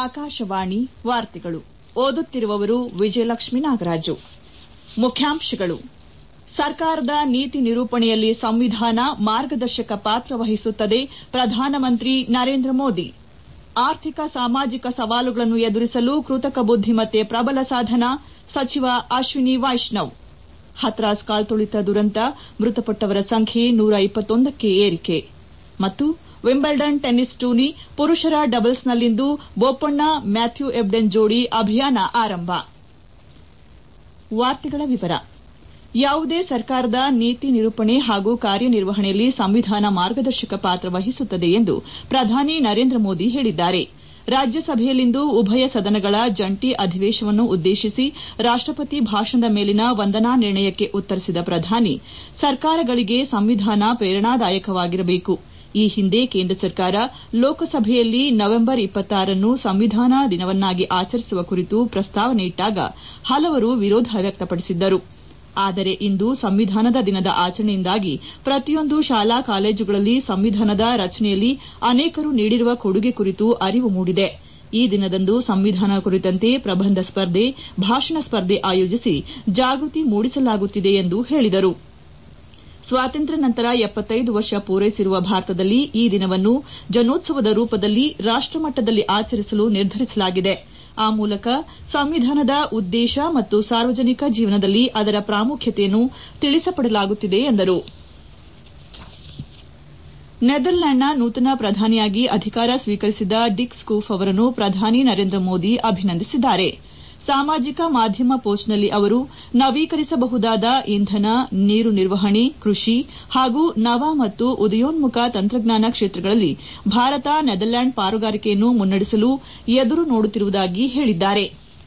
ಆಕಾಶವಾಣಿ ವಾರ್ತೆಗಳು ಓದುತ್ತಿರುವವರು ವಿಜಯಲಕ್ಷ್ಮೀ ನಾಗರಾಜು ಮುಖ್ಯಾಂಶಗಳು ಸರ್ಕಾರದ ನೀತಿ ನಿರೂಪಣೆಯಲ್ಲಿ ಸಂವಿಧಾನ ಮಾರ್ಗದರ್ಶಕ ಪಾತ್ರ ವಹಿಸುತ್ತದೆ ಪ್ರಧಾನಮಂತ್ರಿ ನರೇಂದ್ರ ಮೋದಿ ಆರ್ಥಿಕ ಸಾಮಾಜಿಕ ಸವಾಲುಗಳನ್ನು ಎದುರಿಸಲು ಕೃತಕ ಬುದ್ದಿಮತ್ತೆ ಪ್ರಬಲ ಸಾಧನ ಸಚಿವ ಅಶ್ವಿನಿ ವೈಷ್ಣವ್ ಹಥ್ರಾಸ್ ಕಾಲ್ತುಳಿತ ದುರಂತ ಮೃತಪಟ್ಟವರ ಸಂಖ್ಯೆ ನೂರ ಇಪ್ಪತ್ತೊಂದಕ್ಕೆ ಏರಿಕೆ ಮತ್ತು ವಿಂಬಲ್ಡನ್ ಟೆನ್ನಿಸ್ ಟೂರ್ನಿ ಪುರುಷರ ಡಬಲ್ಸ್ನಲ್ಲಿಂದು ಬೋಪಣ್ಣ ಮ್ಯಾಥ್ಯೂ ಎಬ್ಡೆನ್ ಜೋಡಿ ಅಭಿಯಾನ ಆರಂಭ ಯಾವುದೇ ಸರ್ಕಾರದ ನೀತಿ ನಿರೂಪಣೆ ಹಾಗೂ ಕಾರ್ಯನಿರ್ವಹಣೆಯಲ್ಲಿ ಸಂವಿಧಾನ ಮಾರ್ಗದರ್ಶಕ ಪಾತ್ರ ವಹಿಸುತ್ತದೆ ಎಂದು ಪ್ರಧಾನಿ ನರೇಂದ್ರ ಮೋದಿ ಹೇಳಿದ್ದಾರೆ ರಾಜ್ಯಸಭೆಯಲ್ಲಿಂದು ಉಭಯ ಸದನಗಳ ಜಂಟಿ ಅಧಿವೇಶನವನ್ನು ಉದ್ದೇಶಿಸಿ ರಾಷ್ಟಪತಿ ಭಾಷಣದ ಮೇಲಿನ ವಂದನಾ ನಿರ್ಣಯಕ್ಕೆ ಉತ್ತರಿಸಿದ ಪ್ರಧಾನಿ ಸರ್ಕಾರಗಳಿಗೆ ಸಂವಿಧಾನ ಪ್ರೇರಣಾದಾಯಕವಾಗಿರಬೇಕು ಈ ಹಿಂದೆ ಕೇಂದ್ರ ಸರ್ಕಾರ ಲೋಕಸಭೆಯಲ್ಲಿ ನವೆಂಬರ್ ನ್ನು ಸಂವಿಧಾನ ದಿನವನ್ನಾಗಿ ಆಚರಿಸುವ ಕುರಿತು ಪ್ರಸ್ತಾವನೆ ಇಟ್ಟಾಗ ಹಲವರು ವಿರೋಧ ವ್ಯಕ್ತಪಡಿಸಿದ್ದರು ಆದರೆ ಇಂದು ಸಂವಿಧಾನದ ದಿನದ ಆಚರಣೆಯಿಂದಾಗಿ ಪ್ರತಿಯೊಂದು ಶಾಲಾ ಕಾಲೇಜುಗಳಲ್ಲಿ ಸಂವಿಧಾನದ ರಚನೆಯಲ್ಲಿ ಅನೇಕರು ನೀಡಿರುವ ಕೊಡುಗೆ ಕುರಿತು ಅರಿವು ಮೂಡಿದೆ ಈ ದಿನದಂದು ಸಂವಿಧಾನ ಕುರಿತಂತೆ ಪ್ರಬಂಧ ಸ್ಪರ್ಧೆ ಭಾಷಣ ಸ್ಪರ್ಧೆ ಆಯೋಜಿಸಿ ಜಾಗೃತಿ ಮೂಡಿಸಲಾಗುತ್ತಿದೆ ಎಂದು ಹೇಳಿದರು ಸ್ವಾತಂತ್ರ್ಯ ನಂತರ ವರ್ಷ ಪೂರೈಸಿರುವ ಭಾರತದಲ್ಲಿ ಈ ದಿನವನ್ನು ಜನೋತ್ಸವದ ರೂಪದಲ್ಲಿ ರಾಷ್ಟಮಟ್ಟದಲ್ಲಿ ಆಚರಿಸಲು ನಿರ್ಧರಿಸಲಾಗಿದೆ ಆ ಮೂಲಕ ಸಂವಿಧಾನದ ಉದ್ದೇಶ ಮತ್ತು ಸಾರ್ವಜನಿಕ ಜೀವನದಲ್ಲಿ ಅದರ ಪ್ರಾಮುಖ್ಯತೆಯನ್ನು ತಿಳಿಸಪಡಲಾಗುತ್ತಿದೆ ಎಂದರು ನೆದರ್ಲ್ಯಾಂಡ್ನ ನೂತನ ಪ್ರಧಾನಿಯಾಗಿ ಅಧಿಕಾರ ಸ್ವೀಕರಿಸಿದ ಡಿಕ್ ಸ್ಕೂಫ್ ಅವರನ್ನು ಪ್ರಧಾನಿ ನರೇಂದ್ರ ಮೋದಿ ಅಭಿನಂದಿಸಿದ್ದಾರೆ ಸಾಮಾಜಿಕ ಮಾಧ್ಯಮ ಪೋಸ್ಟ್ನಲ್ಲಿ ಅವರು ನವೀಕರಿಸಬಹುದಾದ ಇಂಧನ ನೀರು ನಿರ್ವಹಣೆ ಕೃಷಿ ಹಾಗೂ ನವ ಮತ್ತು ಉದಯೋನ್ಮುಖ ತಂತ್ರಜ್ಞಾನ ಕ್ಷೇತ್ರಗಳಲ್ಲಿ ಭಾರತ ನೆದರ್ಲ್ಯಾಂಡ್ ಪಾಲುದಾರಿಕೆಯನ್ನು ಮುನ್ನಡೆಸಲು ಎದುರು ನೋಡುತ್ತಿರುವುದಾಗಿ ಹೇಳಿದ್ದಾರೆ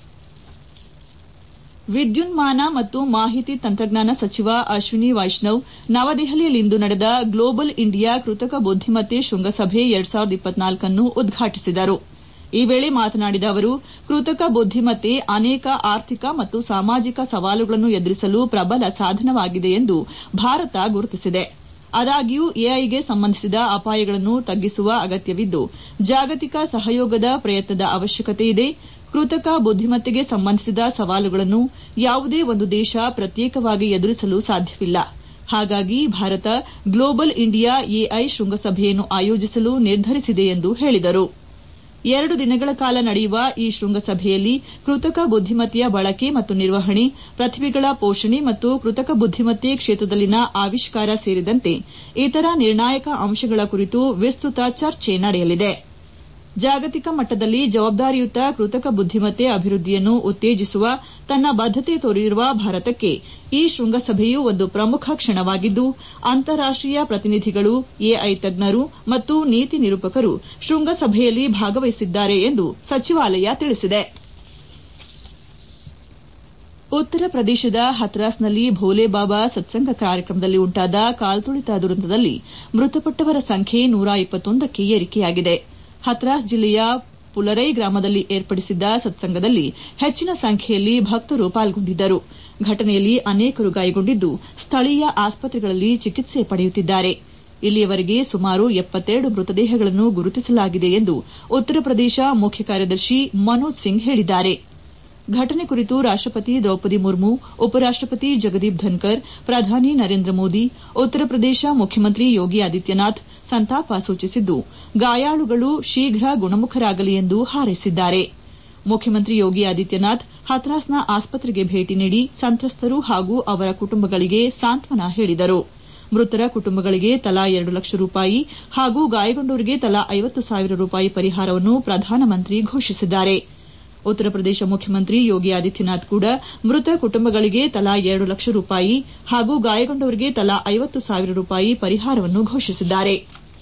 ವಿದ್ಯುನ್ಮಾನ ಮತ್ತು ಮಾಹಿತಿ ತಂತ್ರಜ್ಞಾನ ಸಚಿವ ಅಶ್ವಿನಿ ವೈಷ್ಣವ್ ನವದೆಹಲಿಯಲ್ಲಿಂದು ನಡೆದ ಗ್ಲೋಬಲ್ ಇಂಡಿಯಾ ಕೃತಕ ಬುದ್ದಿಮತ್ತೆ ಶೃಂಗಸಭೆ ನ್ನು ಉದ್ಘಾಟಿಸಿದರು ಈ ವೇಳೆ ಮಾತನಾಡಿದ ಅವರು ಕೃತಕ ಬುದ್ದಿಮತ್ತೆ ಅನೇಕ ಆರ್ಥಿಕ ಮತ್ತು ಸಾಮಾಜಿಕ ಸವಾಲುಗಳನ್ನು ಎದುರಿಸಲು ಪ್ರಬಲ ಸಾಧನವಾಗಿದೆ ಎಂದು ಭಾರತ ಗುರುತಿಸಿದೆ ಆದಾಗ್ಯೂ ಎಐಗೆ ಸಂಬಂಧಿಸಿದ ಅಪಾಯಗಳನ್ನು ತಗ್ಗಿಸುವ ಅಗತ್ಯವಿದ್ದು ಜಾಗತಿಕ ಸಹಯೋಗದ ಪ್ರಯತ್ನದ ಅವಶ್ಯಕತೆಯಿದೆ ಕೃತಕ ಬುದ್ದಿಮತ್ತೆಗೆ ಸಂಬಂಧಿಸಿದ ಸವಾಲುಗಳನ್ನು ಯಾವುದೇ ಒಂದು ದೇಶ ಪ್ರತ್ಯೇಕವಾಗಿ ಎದುರಿಸಲು ಸಾಧ್ಯವಿಲ್ಲ ಹಾಗಾಗಿ ಭಾರತ ಗ್ಲೋಬಲ್ ಇಂಡಿಯಾ ಎಐ ಶೃಂಗಸಭೆಯನ್ನು ಆಯೋಜಿಸಲು ನಿರ್ಧರಿಸಿದೆ ಎಂದು ಹೇಳಿದರು ಎರಡು ದಿನಗಳ ಕಾಲ ನಡೆಯುವ ಈ ಶೃಂಗಸಭೆಯಲ್ಲಿ ಕೃತಕ ಬುದ್ದಿಮತ್ತೆಯ ಬಳಕೆ ಮತ್ತು ನಿರ್ವಹಣೆ ಪ್ರತಿಭೆಗಳ ಪೋಷಣೆ ಮತ್ತು ಕೃತಕ ಬುದ್ದಿಮತ್ತೆ ಕ್ಷೇತ್ರದಲ್ಲಿನ ಆವಿಷ್ಕಾರ ಸೇರಿದಂತೆ ಇತರ ನಿರ್ಣಾಯಕ ಅಂಶಗಳ ಕುರಿತು ವಿಸ್ತೃತ ಚರ್ಚೆ ನಡೆಯಲಿದೆ ಜಾಗತಿಕ ಮಟ್ಟದಲ್ಲಿ ಜವಾಬ್ದಾರಿಯುತ ಕೃತಕ ಬುದ್ದಿಮತ್ತೆ ಅಭಿವೃದ್ದಿಯನ್ನು ಉತ್ತೇಜಿಸುವ ತನ್ನ ಬದ್ದತೆ ತೋರಿರುವ ಭಾರತಕ್ಕೆ ಈ ಶೃಂಗಸಭೆಯು ಒಂದು ಪ್ರಮುಖ ಕ್ಷಣವಾಗಿದ್ದು ಅಂತಾರಾಷ್ಟೀಯ ಪ್ರತಿನಿಧಿಗಳು ಎಐ ತಜ್ಞರು ಮತ್ತು ನೀತಿ ನಿರೂಪಕರು ಶೃಂಗಸಭೆಯಲ್ಲಿ ಭಾಗವಹಿಸಿದ್ದಾರೆ ಎಂದು ಸಚಿವಾಲಯ ತಿಳಿಸಿದೆ ಉತ್ತರ ಪ್ರದೇಶದ ಹಥ್ರಾಸ್ನಲ್ಲಿ ಭೋಲೆಬಾಬಾ ಸತ್ಸಂಗ ಕಾರ್ಯಕ್ರಮದಲ್ಲಿ ಉಂಟಾದ ಕಾಲ್ತುಳಿತ ದುರಂತದಲ್ಲಿ ಮೃತಪಟ್ಟವರ ಸಂಖ್ಯೆ ನೂರ ಇಪ್ಪತ್ತೊಂದಕ್ಕೆ ಏರಿಕೆಯಾಗಿದೆ ಹಥ್ರಾಸ್ ಜಿಲ್ಲೆಯ ಪುಲರೈ ಗ್ರಾಮದಲ್ಲಿ ಏರ್ಪಡಿಸಿದ್ದ ಸತ್ಸಂಗದಲ್ಲಿ ಹೆಚ್ಚಿನ ಸಂಖ್ಯೆಯಲ್ಲಿ ಭಕ್ತರು ಪಾಲ್ಗೊಂಡಿದ್ದರು ಘಟನೆಯಲ್ಲಿ ಅನೇಕರು ಗಾಯಗೊಂಡಿದ್ದು ಸ್ಥಳೀಯ ಆಸ್ಪತ್ರೆಗಳಲ್ಲಿ ಚಿಕಿತ್ಸೆ ಪಡೆಯುತ್ತಿದ್ದಾರೆ ಇಲ್ಲಿಯವರೆಗೆ ಸುಮಾರು ಎಪ್ಪತ್ತೆರಡು ಮೃತದೇಹಗಳನ್ನು ಗುರುತಿಸಲಾಗಿದೆ ಎಂದು ಉತ್ತರ ಪ್ರದೇಶ ಮುಖ್ಯ ಕಾರ್ಯದರ್ಶಿ ಮನೋಜ್ ಸಿಂಗ್ ಹೇಳಿದ್ದಾರೆ ಘಟನೆ ಕುರಿತು ರಾಷ್ಟಪತಿ ದ್ರೌಪದಿ ಮುರ್ಮು ಉಪರಾಷ್ಟಪತಿ ಜಗದೀಪ್ ಧನ್ಕರ್ ಪ್ರಧಾನಿ ನರೇಂದ್ರ ಮೋದಿ ಉತ್ತರ ಪ್ರದೇಶ ಮುಖ್ಯಮಂತ್ರಿ ಯೋಗಿ ಆದಿತ್ಯನಾಥ್ ಸಂತಾಪ ಸೂಚಿಸಿದ್ದು ಗಾಯಾಳುಗಳು ಶೀಘ್ರ ಗುಣಮುಖರಾಗಲಿ ಎಂದು ಹಾರೈಸಿದ್ದಾರೆ ಮುಖ್ಯಮಂತ್ರಿ ಯೋಗಿ ಆದಿತ್ಯನಾಥ್ ಹಥ್ರಾಸ್ನ ಆಸ್ಪತ್ರೆಗೆ ಭೇಟಿ ನೀಡಿ ಸಂತ್ರಸ್ತರು ಹಾಗೂ ಅವರ ಕುಟುಂಬಗಳಿಗೆ ಸಾಂತ್ವನ ಹೇಳಿದರು ಮೃತರ ಕುಟುಂಬಗಳಿಗೆ ತಲಾ ಎರಡು ಲಕ್ಷ ರೂಪಾಯಿ ಹಾಗೂ ಗಾಯಗೊಂಡವರಿಗೆ ತಲಾ ಐವತ್ತು ಸಾವಿರ ರೂಪಾಯಿ ಪರಿಹಾರವನ್ನು ಪ್ರಧಾನಮಂತ್ರಿ ಘೋಷಿಸಿದ್ದಾರೆ ಉತ್ತರ ಪ್ರದೇಶ ಮುಖ್ಯಮಂತ್ರಿ ಯೋಗಿ ಆದಿತ್ಯನಾಥ್ ಕೂಡ ಮೃತ ಕುಟುಂಬಗಳಿಗೆ ತಲಾ ಎರಡು ಲಕ್ಷ ರೂಪಾಯಿ ಹಾಗೂ ಗಾಯಗೊಂಡವರಿಗೆ ತಲಾ ಐವತ್ತು ಸಾವಿರ ರೂಪಾಯಿ ಪರಿಹಾರವನ್ನು ಘೋಷಿಸಿದ್ದಾರೆ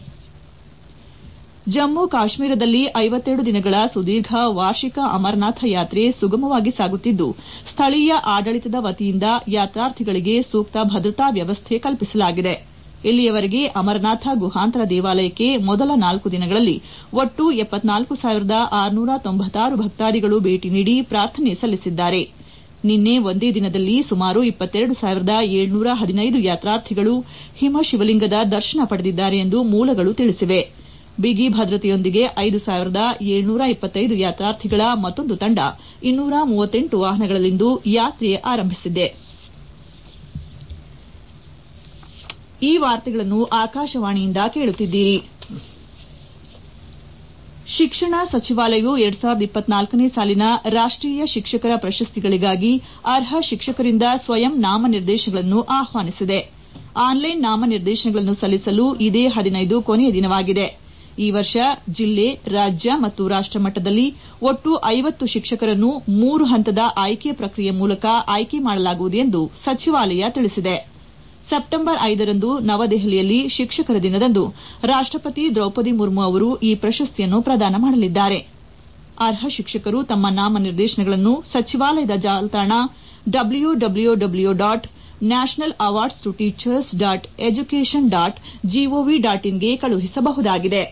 ಜಮ್ಮು ಕಾಶ್ಮೀರದಲ್ಲಿ ಐವತ್ತೆರಡು ದಿನಗಳ ಸುದೀರ್ಘ ವಾರ್ಷಿಕ ಅಮರನಾಥ ಯಾತ್ರೆ ಸುಗಮವಾಗಿ ಸಾಗುತ್ತಿದ್ದು ಸ್ಥಳೀಯ ಆಡಳಿತದ ವತಿಯಿಂದ ಯಾತ್ರಾರ್ಥಿಗಳಿಗೆ ಸೂಕ್ತ ಭದ್ರತಾ ವ್ಯವಸ್ಥೆ ಕಲ್ಪಿಸಲಾಗಿದೆ ಇಲ್ಲಿಯವರೆಗೆ ಅಮರನಾಥ ಗುಹಾಂತರ ದೇವಾಲಯಕ್ಕೆ ಮೊದಲ ನಾಲ್ಕು ದಿನಗಳಲ್ಲಿ ಒಟ್ಟು ಎಪ್ಪತ್ನಾಲ್ಕು ಸಾವಿರದ ಆರುನೂರ ತೊಂಬತ್ತಾರು ಭಕ್ತಾದಿಗಳು ಭೇಟಿ ನೀಡಿ ಪ್ರಾರ್ಥನೆ ಸಲ್ಲಿಸಿದ್ದಾರೆ ನಿನ್ನೆ ಒಂದೇ ದಿನದಲ್ಲಿ ಸುಮಾರು ಇಪ್ಪತ್ತೆರಡು ಸಾವಿರದ ಏಳ್ನೂರ ಹದಿನೈದು ಯಾತ್ರಾರ್ಥಿಗಳು ಹಿಮಶಿವಲಿಂಗದ ದರ್ಶನ ಪಡೆದಿದ್ದಾರೆ ಎಂದು ಮೂಲಗಳು ತಿಳಿಸಿವೆ ಬಿಗಿ ಭದ್ರತೆಯೊಂದಿಗೆ ಐದು ಸಾವಿರದ ಏಳ್ನೂರ ಇಪ್ಪತ್ತೈದು ಯಾತ್ರಾರ್ಥಿಗಳ ಮತ್ತೊಂದು ತಂಡ ಇನ್ನೂರ ಮೂವತ್ತೆಂಟು ವಾಹನಗಳಲ್ಲಿಂದು ಯಾತ್ರೆ ಆರಂಭಿಸಿದೆ ಈ ವಾರ್ತೆಗಳನ್ನು ಆಕಾಶವಾಣಿಯಿಂದ ಕೇಳುತ್ತಿದ್ದೀರಿ ಶಿಕ್ಷಣ ಸಚಿವಾಲಯವು ಎರಡ್ ಸಾವಿರದ ಇಪ್ಪತ್ನಾಲ್ಕನೇ ಸಾಲಿನ ರಾಷ್ಟೀಯ ಶಿಕ್ಷಕರ ಪ್ರಶಸ್ತಿಗಳಿಗಾಗಿ ಅರ್ಹ ಶಿಕ್ಷಕರಿಂದ ಸ್ವಯಂ ನಾಮನಿರ್ದೇಶನಗಳನ್ನು ಆಹ್ವಾನಿಸಿದೆ ಆನ್ಲೈನ್ ನಾಮನಿರ್ದೇಶನಗಳನ್ನು ಸಲ್ಲಿಸಲು ಇದೇ ಹದಿನೈದು ಕೊನೆಯ ದಿನವಾಗಿದೆ ಈ ವರ್ಷ ಜಿಲ್ಲೆ ರಾಜ್ಯ ಮತ್ತು ರಾಷ್ಟ ಮಟ್ಟದಲ್ಲಿ ಒಟ್ಟು ಐವತ್ತು ಶಿಕ್ಷಕರನ್ನು ಮೂರು ಹಂತದ ಆಯ್ಕೆ ಪ್ರಕ್ರಿಯೆ ಮೂಲಕ ಆಯ್ಕೆ ಮಾಡಲಾಗುವುದು ಎಂದು ಸಚಿವಾಲಯ ತಿಳಿಸಿದೆ ಸೆಪ್ಟೆಂಬರ್ ಐದರಂದು ನವದೆಹಲಿಯಲ್ಲಿ ಶಿಕ್ಷಕರ ದಿನದಂದು ರಾಷ್ಟಪತಿ ದ್ರೌಪದಿ ಮುರ್ಮು ಅವರು ಈ ಪ್ರಶಸ್ತಿಯನ್ನು ಪ್ರದಾನ ಮಾಡಲಿದ್ದಾರೆ ಅರ್ಹ ಶಿಕ್ಷಕರು ತಮ್ಮ ನಾಮನಿರ್ದೇಶನಗಳನ್ನು ಸಚಿವಾಲಯದ ಜಾಲತಾಣ W W W dot national awards to teachers dot education dot G O V dot ಇನ್ಗೆ ಕಳುಹಿಸಬಹುದಾಗಿದೆ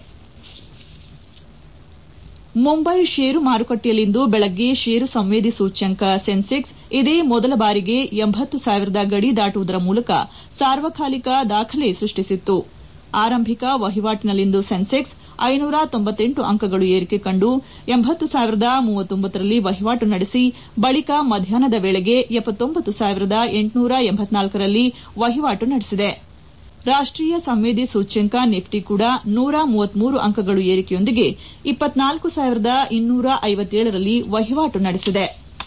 ಮುಂಬೈ ಷೇರು ಮಾರುಕಟ್ಟೆಯಲ್ಲಿಂದು ಬೆಳಗ್ಗೆ ಷೇರು ಸಂವೇದಿ ಸೂಚ್ಯಂಕ ಸೆನ್ಸೆಕ್ಸ್ ಇದೇ ಮೊದಲ ಬಾರಿಗೆ ಎಂಬತ್ತು ಸಾವಿರದ ಗಡಿ ದಾಟುವುದರ ಮೂಲಕ ಸಾರ್ವಕಾಲಿಕ ದಾಖಲೆ ಸೃಷ್ಟಿಸಿತ್ತು ಆರಂಭಿಕ ವಹಿವಾಟಿನಲ್ಲಿಂದು ಸೆನ್ಸೆಕ್ಸ್ ಐನೂರ ತೊಂಬತ್ತೆಂಟು ಅಂಕಗಳು ಏರಿಕೆ ಕಂಡು ಎಂಬತ್ತು ಸಾವಿರದ ಮೂವತ್ತೊಂಬತ್ತರಲ್ಲಿ ವಹಿವಾಟು ನಡೆಸಿ ಬಳಿಕ ಮಧ್ಯಾಹ್ನದ ವೇಳೆಗೆ ಎಪ್ಪತ್ತೊಂಬತ್ತು ಸಾವಿರದ ಎಂಟುನೂರ ಎಂಬತ್ನಾಲ್ಕರಲ್ಲಿ ವಹಿವಾಟು ನಡೆಸಿದೆ ರಾಷ್ಟೀಯ ಸಂವೇದಿ ಸೂಚ್ಯಂಕ ನಿಫ್ಟಿ ಕೂಡ ನೂರ ಮೂವತ್ಮೂರು ಅಂಕಗಳು ಏರಿಕೆಯೊಂದಿಗೆ ಇಪ್ಪತ್ನಾಲ್ಕು ಸಾವಿರದ ಇನ್ನೂರ ಐವತ್ತೇಳರಲ್ಲಿ ವಹಿವಾಟು ನಡೆಸಿದೆ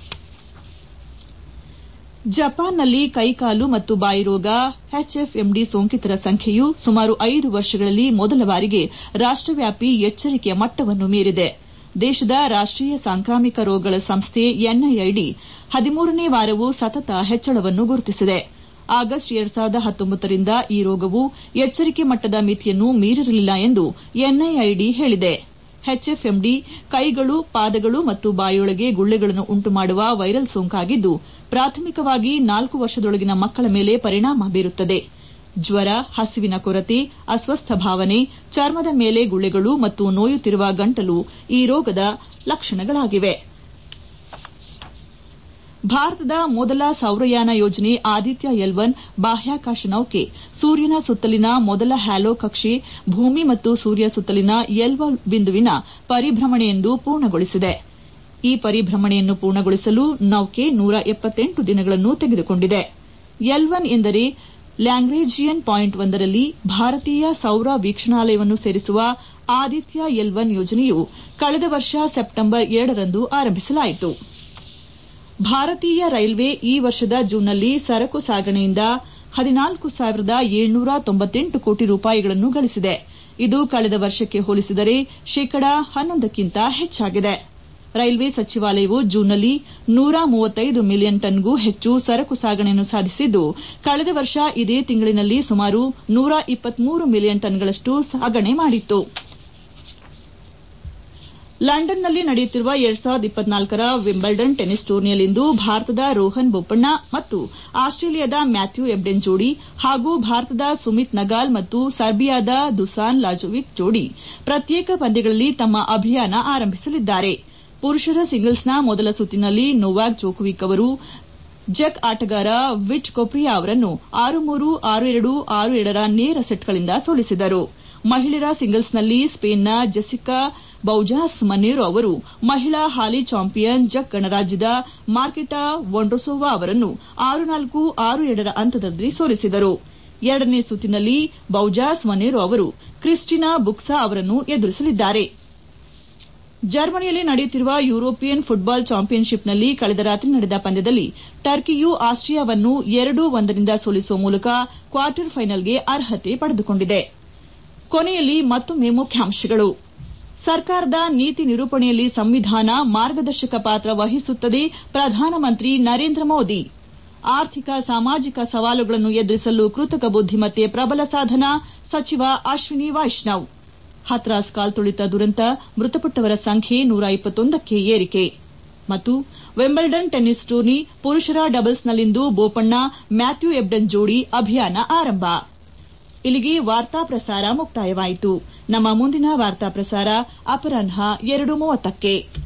ಜಪಾನ್ನಲ್ಲಿ ಕೈಕಾಲು ಮತ್ತು ಬಾಯಿ ರೋಗ ಎಚ್ಎಫ್ಎಂಡಿ ಸೋಂಕಿತರ ಸಂಖ್ಯೆಯು ಸುಮಾರು ಐದು ವರ್ಷಗಳಲ್ಲಿ ಮೊದಲ ಬಾರಿಗೆ ರಾಷ್ಟವ್ಯಾಪಿ ಎಚ್ಚರಿಕೆಯ ಮಟ್ಟವನ್ನು ಮೀರಿದೆ ದೇಶದ ರಾಷ್ಟೀಯ ಸಾಂಕ್ರಾಮಿಕ ರೋಗಗಳ ಸಂಸ್ಥೆ ಎನ್ಐಐಡಿ ಹದಿಮೂರನೇ ವಾರವೂ ಸತತ ಹೆಚ್ಚಳವನ್ನು ಗುರುತಿಸಿದೆ ಆಗಸ್ಟ್ ಎರಡ್ ಸಾವಿರದ ಹತ್ತೊಂಬತ್ತರಿಂದ ಈ ರೋಗವು ಎಚ್ಚರಿಕೆ ಮಟ್ಟದ ಮಿತಿಯನ್ನು ಮೀರಿರಲಿಲ್ಲ ಎಂದು ಎನ್ಐಐಡಿ ಹೇಳಿದೆ ಎಚ್ಎಫ್ಎಂಡಿ ಕೈಗಳು ಪಾದಗಳು ಮತ್ತು ಬಾಯೊಳಗೆ ಗುಳ್ಳೆಗಳನ್ನು ಉಂಟುಮಾಡುವ ವೈರಲ್ ಸೋಂಕಾಗಿದ್ದು ಪ್ರಾಥಮಿಕವಾಗಿ ನಾಲ್ಕು ವರ್ಷದೊಳಗಿನ ಮಕ್ಕಳ ಮೇಲೆ ಪರಿಣಾಮ ಬೀರುತ್ತದೆ ಜ್ವರ ಹಸಿವಿನ ಕೊರತೆ ಅಸ್ವಸ್ಥ ಭಾವನೆ ಚರ್ಮದ ಮೇಲೆ ಗುಳ್ಳೆಗಳು ಮತ್ತು ನೋಯುತ್ತಿರುವ ಗಂಟಲು ಈ ರೋಗದ ಲಕ್ಷಣಗಳಾಗಿವೆ ಭಾರತದ ಮೊದಲ ಸೌರಯಾನ ಯೋಜನೆ ಆದಿತ್ಯ ಎಲ್ ಒನ್ ಬಾಹ್ಯಾಕಾಶ ನೌಕೆ ಸೂರ್ಯನ ಸುತ್ತಲಿನ ಮೊದಲ ಹ್ಯಾಲೋ ಕಕ್ಷೆ ಭೂಮಿ ಮತ್ತು ಸೂರ್ಯ ಸುತ್ತಲಿನ ಎಲ್ ಒನ್ ಬಿಂದುವಿನ ಪರಿಭ್ರಮಣೆಯನ್ನು ಪೂರ್ಣಗೊಳಿಸಿದೆ ಈ ಪರಿಭ್ರಮಣೆಯನ್ನು ಪೂರ್ಣಗೊಳಿಸಲು ನೌಕೆ ನೂರ ಎಪ್ಪತ್ತೆಂಟು ದಿನಗಳನ್ನು ತೆಗೆದುಕೊಂಡಿದೆ ಎಲ್ ಒನ್ ಎಂದರೆ ಲ್ಯಾಂಗ್ರೇಜಿಯನ್ ಪಾಯಿಂಟ್ ಒಂದರಲ್ಲಿ ಭಾರತೀಯ ಸೌರ ವೀಕ್ಷಣಾಲಯವನ್ನು ಸೇರಿಸುವ ಆದಿತ್ಯ ಎಲ್ ಒನ್ ಯೋಜನೆಯು ಕಳೆದ ವರ್ಷ ಸೆಪ್ಟೆಂಬರ್ ಎರಡರಂದು ಆರಂಭಿಸಲಾಯಿತು ಭಾರತೀಯ ರೈಲ್ವೆ ಈ ವರ್ಷದ ಜೂನ್ನಲ್ಲಿ ಸರಕು ಸಾಗಣೆಯಿಂದ ಹದಿನಾಲ್ಕು ಸಾವಿರದ ಏಳ್ನೂರ ತೊಂಬತ್ತೆಂಟು ಕೋಟಿ ರೂಪಾಯಿಗಳನ್ನು ಗಳಿಸಿದೆ ಇದು ಕಳೆದ ವರ್ಷಕ್ಕೆ ಹೋಲಿಸಿದರೆ ಶೇಕಡಾ ಹನ್ನೊಂದಕ್ಕಿಂತ ಹೆಚ್ಚಾಗಿದೆ ರೈಲ್ವೆ ಸಚಿವಾಲಯವು ಜೂನ್ನಲ್ಲಿ ನೂರ ಮೂವತ್ತೈದು ಮಿಲಿಯನ್ ಟನ್ಗೂ ಹೆಚ್ಚು ಸರಕು ಸಾಗಣೆಯನ್ನು ಸಾಧಿಸಿದ್ದು ಕಳೆದ ವರ್ಷ ಇದೇ ತಿಂಗಳಿನಲ್ಲಿ ಸುಮಾರು ನೂರ ಇಪ್ಪತ್ಮೂರು ಮಿಲಿಯನ್ ಟನ್ಗಳಷ್ಟು ಸಾಗಣೆ ಮಾಡಿತ್ತು ಲಂಡನ್ನಲ್ಲಿ ನಡೆಯುತ್ತಿರುವ ಎರಡ್ ಸಾವಿರದ ಇಪ್ಪತ್ನಾಲ್ಕರ ವಿಂಬಲ್ಡನ್ ಟೆನಿಸ್ ಟೂರ್ನಿಯಲ್ಲಿಂದು ಭಾರತದ ರೋಹನ್ ಬೋಪಣ್ಣ ಮತ್ತು ಆಸ್ಟ್ರೇಲಿಯಾದ ಮ್ಯಾಥ್ಯೂ ಎಬ್ಡೆನ್ ಜೋಡಿ ಹಾಗೂ ಭಾರತದ ಸುಮಿತ್ ನಗಾಲ್ ಮತ್ತು ಸರ್ಬಿಯಾದ ದುಸಾನ್ ಲಾಜೋವಿಕ್ ಜೋಡಿ ಪ್ರತ್ಯೇಕ ಪಂದ್ಯಗಳಲ್ಲಿ ತಮ್ಮ ಅಭಿಯಾನ ಆರಂಭಿಸಲಿದ್ದಾರೆ ಪುರುಷರ ಸಿಂಗಲ್ಸ್ನ ಮೊದಲ ಸುತ್ತಿನಲ್ಲಿ ನೊವಾಕ್ ಜೋಕೋವಿಕ್ ಅವರು ಜೆಕ್ ಆಟಗಾರ ವಿಚ್ ಕೊಪ್ರಿಯಾ ಅವರನ್ನು ಆರು ಮೂರು ಆರು ಎರಡು ಆರು ಎರಡರ ನೇರ ಸೆಟ್ಗಳಿಂದ ಸೋಲಿಸಿದರು ಮಹಿಳೆಯರ ಸಿಂಗಲ್ಸ್ನಲ್ಲಿ ಸ್ಪೇನ್ನ ಜೆಸಿಕಾ ಬೌಜಾಸ್ ಮನೇರೋ ಅವರು ಮಹಿಳಾ ಹಾಲಿ ಚಾಂಪಿಯನ್ ಜಕ್ ಗಣರಾಜ್ಯದ ಮಾರ್ಕೆಟಾ ವೊಂಡ್ರೊಸೋವಾ ಅವರನ್ನು ಆರು ನಾಲ್ಕು ಆರು ಎರಡರ ಅಂತರದಲ್ಲಿ ಸೋಲಿಸಿದರು ಎರಡನೇ ಸುತ್ತಿನಲ್ಲಿ ಬೌಜಾಸ್ ಮನೇರೋ ಅವರು ಕ್ರಿಸ್ಟಿನಾ ಬುಕ್ಸಾ ಅವರನ್ನು ಎದುರಿಸಲಿದ್ದಾರೆ ಜರ್ಮನಿಯಲ್ಲಿ ನಡೆಯುತ್ತಿರುವ ಯುರೋಪಿಯನ್ ಫುಟ್ಬಾಲ್ ಚಾಂಪಿಯನ್ಶಿಪ್ನಲ್ಲಿ ಕಳೆದ ರಾತ್ರಿ ನಡೆದ ಪಂದ್ಯದಲ್ಲಿ ಟರ್ಕಿಯು ಆಸ್ಟ್ರಿಯಾವನ್ನು ಎರಡು ಒಂದರಿಂದ ಸೋಲಿಸುವ ಮೂಲಕ ಕ್ವಾರ್ಟರ್ ಫೈನಲ್ಗೆ ಅರ್ಹತೆ ಪಡೆದುಕೊಂಡಿದೆ ಕೊನೆಯಲ್ಲಿ ಮತ್ತೊಮ್ಮೆ ಮುಖ್ಯಾಂಶಗಳು ಸರ್ಕಾರದ ನೀತಿ ನಿರೂಪಣೆಯಲ್ಲಿ ಸಂವಿಧಾನ ಮಾರ್ಗದರ್ಶಕ ಪಾತ್ರ ವಹಿಸುತ್ತದೆ ಪ್ರಧಾನಮಂತ್ರಿ ನರೇಂದ್ರ ಮೋದಿ ಆರ್ಥಿಕ ಸಾಮಾಜಿಕ ಸವಾಲುಗಳನ್ನು ಎದುರಿಸಲು ಕೃತಕ ಬುದ್ದಿಮತ್ತೆ ಪ್ರಬಲ ಸಾಧನ ಸಚಿವ ಅಶ್ವಿನಿ ವೈಷ್ಣವ್ ಹತ್ರಾಸ್ ಕಾಲ್ತುಳಿತ ದುರಂತ ಮೃತಪಟ್ಟವರ ಸಂಖ್ಯೆ ನೂರ ಇಪ್ಪತ್ತೊಂದಕ್ಕೆ ಏರಿಕೆ ಮತ್ತು ವಿಂಬಲ್ಡನ್ ಟೆನ್ನಿಸ್ ಟೂರ್ನಿ ಪುರುಷರ ಡಬಲ್ಸ್ನಲ್ಲಿಂದು ಬೋಪಣ್ಣ ಮ್ಯಾಥ್ಯೂ ಎಬ್ಡನ್ ಜೋಡಿ ಅಭಿಯಾನ ಆರಂಭ ಇಲ್ಲಿಗೆ ವಾರ್ತಾ ಪ್ರಸಾರ ಮುಕ್ತಾಯವಾಯಿತು ನಮ್ಮ ಮುಂದಿನ ವಾರ್ತಾ ಪ್ರಸಾರ ಅಪರಾಹ್ನ ಎರಡು ಮೂವತ್ತಕ್ಕೆ